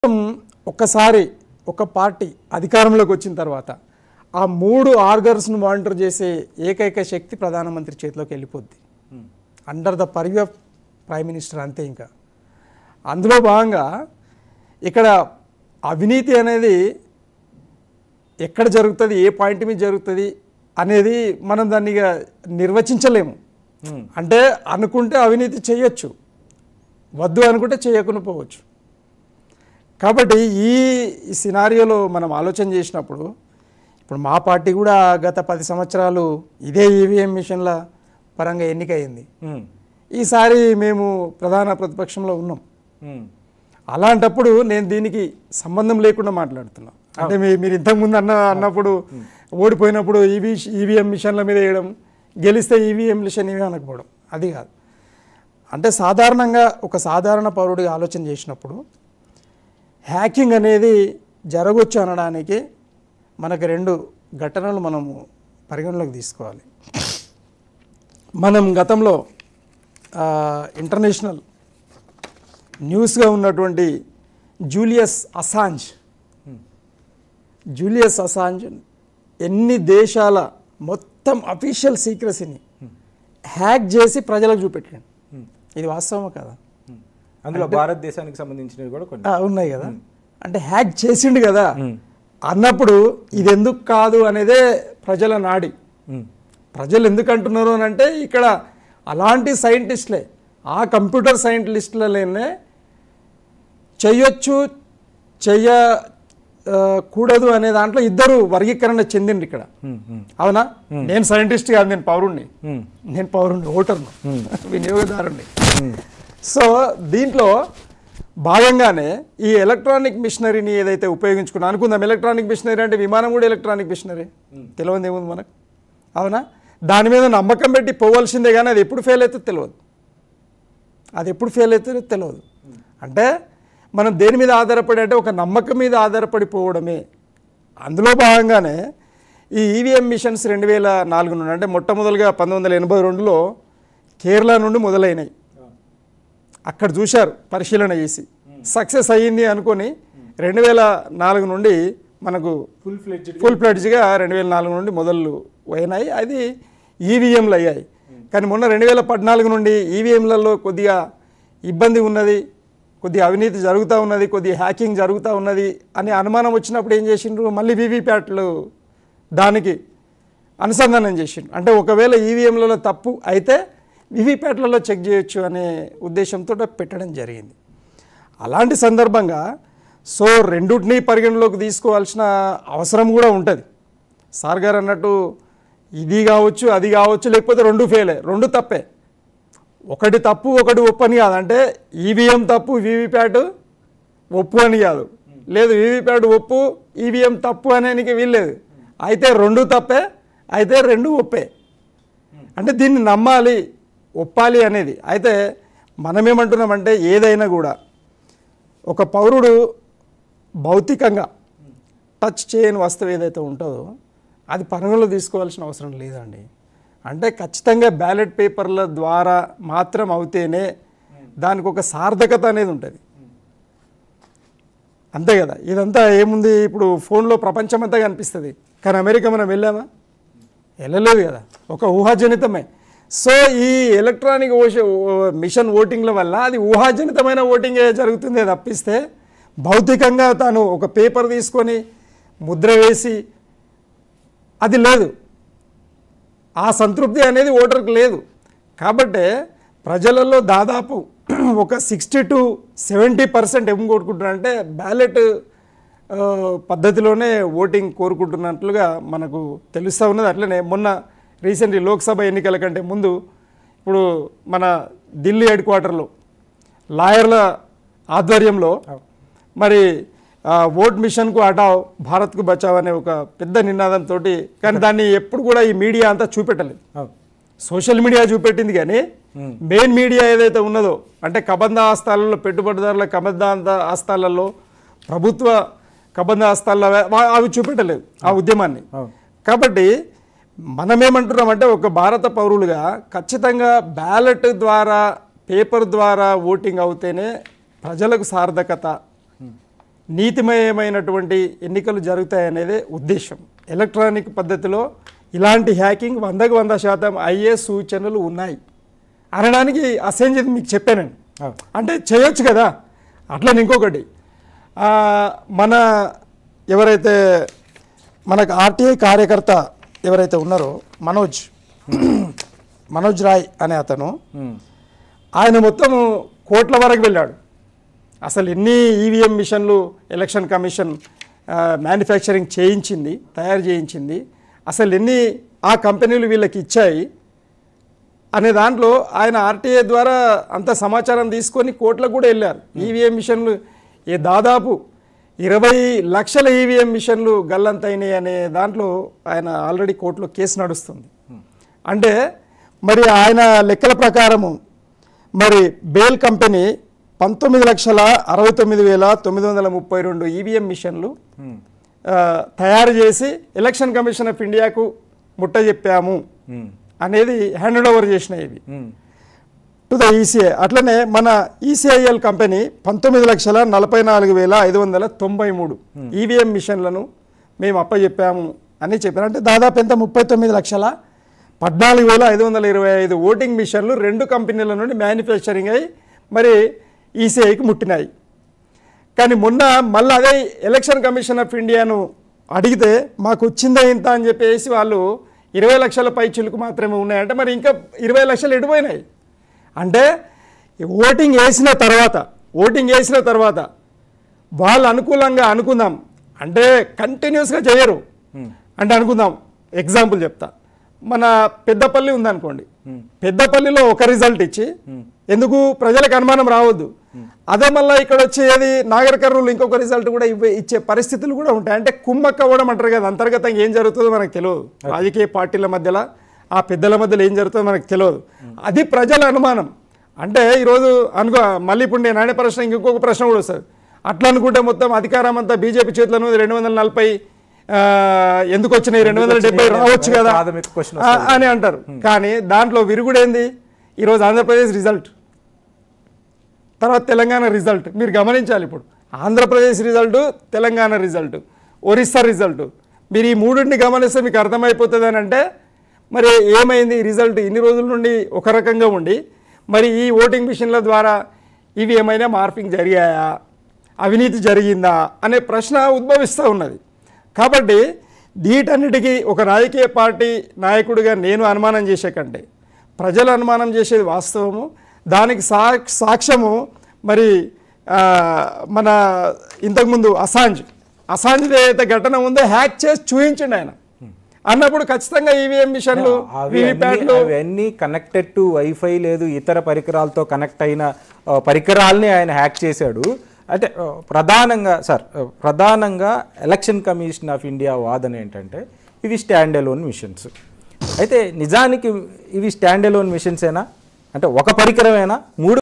ఒక్కసారి ఒక పార్టీ అధికారంలోకి వచ్చిన తర్వాత ఆ మూడు ఆర్గర్స్ను మానిటర్ చేసే ఏకైక శక్తి ప్రధానమంత్రి చేతిలోకి వెళ్ళిపోద్ది under the purview of prime minister అంతే ఇంకా అందులో భాగంగా ఇక్కడ అవినీతి అనేది ఎక్కడ జరుగుతుంది ఏ పాయింట్ మీద జరుగుతుంది అనేది మనం దాన్ని ఇక నిర్వచించలేము అంటే అనుకుంటే అవినీతి చేయొచ్చు వద్దు అనుకుంటే చేయకుండా పోవచ్చు కాబట్టి ఈ సినారియోలో మనం ఆలోచన చేసినప్పుడు ఇప్పుడు మా పార్టీ కూడా గత పది సంవత్సరాలు ఇదే ఈవీఎం మిషన్ల పరంగా ఎన్నికయింది ఈసారి మేము ప్రధాన ప్రతిపక్షంలో ఉన్నాం అలాంటప్పుడు నేను దీనికి సంబంధం లేకుండా మాట్లాడుతున్నా అంటే మీ మీరు ఇంతకుముందు అన్న అన్నప్పుడు ఓడిపోయినప్పుడు ఈవీ ఈవీఎం మిషన్ల మీద వేయడం గెలిస్తే ఈవీఎం మిషన్ ఇవి అనకపోవడం అది కాదు అంటే సాధారణంగా ఒక సాధారణ పౌరుడిగా ఆలోచన చేసినప్పుడు హ్యాకింగ్ అనేది జరగవచ్చు అనడానికి మనకు రెండు ఘటనలు మనము పరిగణలోకి తీసుకోవాలి మనం గతంలో ఆ, ఇంటర్నేషనల్ న్యూస్గా ఉన్నటువంటి జూలియస్ అసాంజ్ జూలియస్ అసాంజ్ ఎన్ని దేశాల మొత్తం అఫీషియల్ సీక్రసీని హ్యాక్ చేసి ప్రజలకు చూపెట్టాడు ఇది వాస్తవమా కదా అందులో భారతదేశానికి సంబంధించినవి కూడా కొన్ని ఆ, ఉన్నాయి కదా అంటే హ్యాక్ చేసిండు కదా అన్నప్పుడు ఇది ఎందుకు కాదు అనేదే ప్రజల నాడి ఉమ్. ప్రజలు ఎందుకు అంటున్నారు అని అంటే ఇక్కడ అలాంటి సైంటిస్టులే ఆ కంప్యూటర్ సైంటిస్టులనే చెయ్యొచ్చు చెయ్య ఆ, కూడదు అనే దాంట్లో ఇద్దరు వర్గీకరణ చెందిండ్రు ఇక్కడ ఉమ్, ఉమ్, అవునా నేను సైంటిస్ట్ కాదు నేను పౌరుణ్ణి ఉమ్, నేను పౌరుణ్ణి ఓటర్ను వినియోగదారుణ్ణి సో దీంట్లో భాగంగానే ఈ ఎలక్ట్రానిక్ మిషనరీని ఏదైతే ఉపయోగించుకున్నా అనుకుందాం ఎలక్ట్రానిక్ మిషనరీ అంటే విమానం కూడా ఎలక్ట్రానిక్ మిషనరీ తెలియదు ఏముంది మనకు అవునా దాని మీద నమ్మకం పెట్టి పోవాల్సిందే కానీ అది ఎప్పుడు ఫెయిల్ అవుతుందో తెలియదు అది ఎప్పుడు ఫెయిల్ అవుతుందో తెలియదు అంటే మనం దేని మీద ఆధారపడి అంటే ఒక నమ్మకం మీద ఆధారపడిపోవడమే అందులో భాగంగానే ఈ ఈవీఎం మిషన్స్ రెండు వేల నాలుగు నుండి అంటే మొట్టమొదలుగా పంతొమ్మిది వందల ఎనభై రెండులో కేరళ నుండి మొదలైనవి అక్కడ చూశారు పరిశీలన చేసి సక్సెస్ అయ్యింది అనుకొని రెండు వేల నాలుగు నుండి మనకు ఫుల్ ఫ్లెడ్జ్డ్ ఫుల్ ప్లెడ్జ్గా రెండు వేల నాలుగు నుండి మొదలు అయినాయి అది ఈవీఎంలు అయ్యాయి కానీ మొన్న రెండు వేల పద్నాలుగు నుండి ఈవీఎంలలో కొద్దిగా ఇబ్బంది ఉన్నది కొద్దిగా అవినీతి జరుగుతూ ఉన్నది కొద్దిగా హ్యాకింగ్ జరుగుతూ ఉన్నది అనే అనుమానం వచ్చినప్పుడు ఏం చేసిండ్రు మళ్ళీ వీవీప్యాట్లు దానికి అనుసంధానం చేసిండ్రు అంటే ఒకవేళ ఈవీఎంలలో తప్పు అయితే వీవీప్యాట్లలో చెక్ చేయొచ్చు అనే ఉద్దేశంతో పెట్టడం జరిగింది అలాంటి సందర్భంగా సో రెండుటిని పరిగణలోకి తీసుకోవాల్సిన అవసరం కూడా ఉంటుంది సార్ గారు అన్నట్టు ఇది కావచ్చు అది కావచ్చు లేకపోతే రెండు ఫెయిలే రెండు తప్పే ఒకటి తప్పు ఒకటి ఒప్పు అని కాదు అంటే ఈవీఎం తప్పు వీవీప్యాట్ ఒప్పు అని కాదు లేదు వీవీప్యాట్ ఒప్పు ఈవీఎం తప్పు అనేనికి వీల్లేదు అయితే రెండు తప్పే అయితే రెండు ఒప్పే అంటే దీన్ని నమ్మాలి ఒప్పాలి అనేది అయితే మనమేమంటున్నామంటే ఏదైనా కూడా ఒక పౌరుడు భౌతికంగా టచ్ చేయని వస్తువు ఏదైతే ఉంటుందో అది పరిగణలో తీసుకోవాల్సిన అవసరం లేదండి అంటే ఖచ్చితంగా బ్యాలెట్ పేపర్ల ద్వారా మాత్రం అవుతేనే దానికి ఒక సార్థకత అనేది ఉంటుంది అంతే కదా ఇదంతా ఏముంది ఇప్పుడు ఫోన్లో ప్రపంచమంతా కనిపిస్తుంది కానీ అమెరికా మనం వెళ్ళామా వెళ్ళలేదు కదా ఒక ఊహాజనితమే సో ఈ ఎలక్ట్రానిక్ ఓష ఓ- మిషన్ ఓటింగ్ల వల్ల అది ఊహాజనితమైన ఓటింగే జరుగుతుంది తప్పిస్తే భౌతికంగా తాను ఒక పేపర్ తీసుకొని ముద్ర వేసి అది లేదు ఆ సంతృప్తి అనేది ఓటర్కి లేదు కాబట్టే ప్రజలలో దాదాపు ఒక సిక్స్టీ టు సెవెంటీ పర్సెంట్ ఏం కోరుకుంటున్నారంటే బ్యాలెట్ ఆ, పద్ధతిలోనే ఓటింగ్ కోరుకుంటున్నట్లుగా మనకు తెలుస్తూ ఉన్నది అట్లనే మొన్న రీసెంట్లీ లోక్సభ ఎన్నికల కంటే ముందు ఇప్పుడు మన ఢిల్లీ హెడ్ క్వార్టర్లో లాయర్ల ఆధ్వర్యంలో మరి ఆ, ఓట్ మిషన్కు హటావ్ భారత్కు బచావ్ అనే ఒక పెద్ద నినాదంతో కానీ దాన్ని ఎప్పుడు కూడా ఈ మీడియా అంతా చూపెట్టలేదు అవును. సోషల్ మీడియా చూపెట్టింది కానీ మెయిన్ మీడియా ఏదైతే ఉన్నదో అంటే కబంధ ఆస్తాలలో పెట్టుబడిదారుల కబంధ ఆస్తాలలో ప్రభుత్వ కబంధ ఆస్తాల అవి చూపెట్టలేదు ఆ ఉద్యమాన్ని అవును. కాబట్టి మనమేమంటున్నామంటే ఒక భారత పౌరులుగా ఖచ్చితంగా బ్యాలెట్ ద్వారా పేపర్ ద్వారా ఓటింగ్ అవుతేనే ప్రజలకు సార్థకత నీతిమయమైనటువంటి ఎన్నికలు జరుగుతాయనేదే ఉద్దేశం ఎలక్ట్రానిక్ పద్ధతిలో ఇలాంటి హ్యాకింగ్ వందకు వంద శాతం అయ్యే సూచనలు ఉన్నాయి అనడానికి అసెంజ్ మీకు చెప్పానండి అవును. అంటే చేయొచ్చు కదా అట్లని ఇంకొకటి ఆ, మన ఎవరైతే మనకు ఆర్టీఐ కార్యకర్త ఎవరైతే ఉన్నారో మనోజ్ మనోజ్ రాయ్ అనే అతను ఉమ్, ఆయన మొత్తం కోట్ల వరకు వెళ్ళాడు అసలు ఎన్ని ఈవీఎం మిషన్లు ఎలక్షన్ కమిషన్ మ్యానుఫ్యాక్చరింగ్ చేయించింది తయారు చేయించింది అసలు ఎన్ని ఆ కంపెనీలు వీళ్ళకి ఇచ్చాయి అనే దాంట్లో ఆయన ఆర్టీఏ ద్వారా అంత సమాచారం తీసుకొని కోట్లకు కూడా వెళ్ళారు ఈవీఎం మిషన్లు ఏ దాదాపు ఇరవై లక్షల ఈవీఎం మిషన్లు గల్లంతైనాయి అనే దాంట్లో ఆయన ఆల్రెడీ కోర్టులో కేసు నడుస్తుంది అంటే మరి ఆయన లెక్కల ప్రకారము మరి బేల్ కంపెనీ పంతొమ్మిది లక్షల అరవై తొమ్మిది వేల తొమ్మిది వందల ముప్పై రెండు ఈవీఎం మిషన్లు ఉమ్, ఆ, తయారు చేసి ఎలక్షన్ కమిషన్ ఆఫ్ ఇండియాకు ముట్ట చెప్పాము ఉమ్, అనేది హ్యాండ్ ఓవర్ చేసినాయి ఇవి ఉమ్, టు ద ఈసీఐ అట్లనే మన ఈసీఐఎల్ కంపెనీ పంతొమ్మిది లక్షల నలభై నాలుగు వేల ఐదు వందల తొంభై మూడు ఈవీఎం మిషన్లను మేము అప్పచెప్పాము అని చెప్పారు అంటే దాదాపు ఎంత ముప్పై తొమ్మిది లక్షల పద్నాలుగు వేల ఐదు వందల ఇరవై ఐదు ఓటింగ్ మిషన్లు రెండు కంపెనీల నుండి మ్యానుఫ్యాక్చరింగ్ అయ్యి మరి ఈసీఐకి ముట్టినాయి కానీ మొన్న మళ్ళీ అదే ఎలక్షన్ కమిషన్ ఆఫ్ ఇండియాను అడిగితే మాకు వచ్చిందే ఇంత అని చెప్పేసి వాళ్ళు ఇరవై లక్షల పై చిలుకు మాత్రమే ఉన్నాయంటే మరి ఇంకా ఇరవై లక్షలు ఎడిపోయినాయి అంటే ఈ ఓటింగ్ వేసిన తర్వాత ఓటింగ్ వేసిన తర్వాత వాళ్ళు అనుకూలంగా అనుకుందాం అంటే కంటిన్యూస్గా చేయరు అంటే అనుకుందాం ఎగ్జాంపుల్ చెప్తా మన పెద్దపల్లి ఉందనుకోండి పెద్దపల్లిలో ఒక రిజల్ట్ ఇచ్చి ఎందుకు ప్రజలకు అనుమానం రావద్దు అదే మళ్ళీ ఇక్కడ వచ్చేది నాగర్ కర్నూలు ఇంకొక రిజల్ట్ కూడా ఇవ్వే ఇచ్చే పరిస్థితులు కూడా ఉంటాయి అంటే కుమ్మక్క అవ్వడం అంటారు కదా అంతర్గతంగా ఏం జరుగుతుందో మనకు తెలియదు రాజకీయ పార్టీల మధ్యలో ఆ పెద్దల మధ్యలో ఏం జరుగుతుందో మనకు తెలియదు అది ప్రజల అనుమానం అంటే ఈరోజు అనుకో మళ్ళీ ఇప్పుడు నేను అనే ప్రశ్న ఇంకొక ప్రశ్న కూడా వస్తుంది అట్లా అనుకుంటే మొత్తం అధికారం అంతా బీజేపీ చేతిలో ఉంది రెండు వందల నలభై ఆ, ఎందుకు వచ్చినాయి రెండు వందల డెబ్బై రావచ్చు కదా ప్రాథమిక question ఆ, అని అంటారు కానీ దాంట్లో విరుగుడేంది ఈరోజు ఆంధ్రప్రదేశ్ రిజల్ట్ తర్వాత తెలంగాణ రిజల్ట్ మీరు గమనించాలి ఇప్పుడు Andhra Pradesh result Telangana result Orissa result మీరు ఈ మూడింటిని గమనిస్తే మీకు అర్థమైపోతుంది అని అంటే మరి ఏమైంది ఈ రిజల్ట్ ఇన్ని రోజుల నుండి ఒక రకంగా ఉండి మరి ఈ ఓటింగ్ మిషన్ల ద్వారా ఇవి ఏమైనా మార్పింగ్ జరిగాయా అవినీతి జరిగిందా అనే ప్రశ్న ఉద్భవిస్తూ ఉన్నది కాబట్టి వీటన్నిటికీ ఒక రాజకీయ పార్టీ నాయకుడిగా నేను అనుమానం చేసే కంటే ప్రజలు అనుమానం చేసేది వాస్తవము దానికి సా సాక్ష్యము మరి ఆ, మన ఇంతకుముందు అసాంజ్ అసాంజ్ ఏదైతే ఘటన ఉందో హ్యాక్ చేసి చూపించండి ఆయన అన్నప్పుడు ఖచ్చితంగా ఈవీఎం మిషన్లు అవి వీవీప్యాట్లు అన్ని- అవన్నీ కనెక్టెడ్ టు వైఫై లేదు ఇతర పరికరాలతో కనెక్ట్ అయిన ఆ, పరికరాల్ని ఆయన హ్యాక్ చేశాడు అంటే ఆ, ప్రధానంగా సార్ ఆ, ప్రధానంగా ఎలక్షన్ కమిషన్ ఆఫ్ ఇండియా వాదన ఏంటంటే ఇవి స్టాండ్ ఎలోన్ మిషన్స్ అయితే నిజానికి ఇవి స్టాండ్ ఎలోన్ మిషన్సేనా అంటే ఒక పరికరమేనా మూడు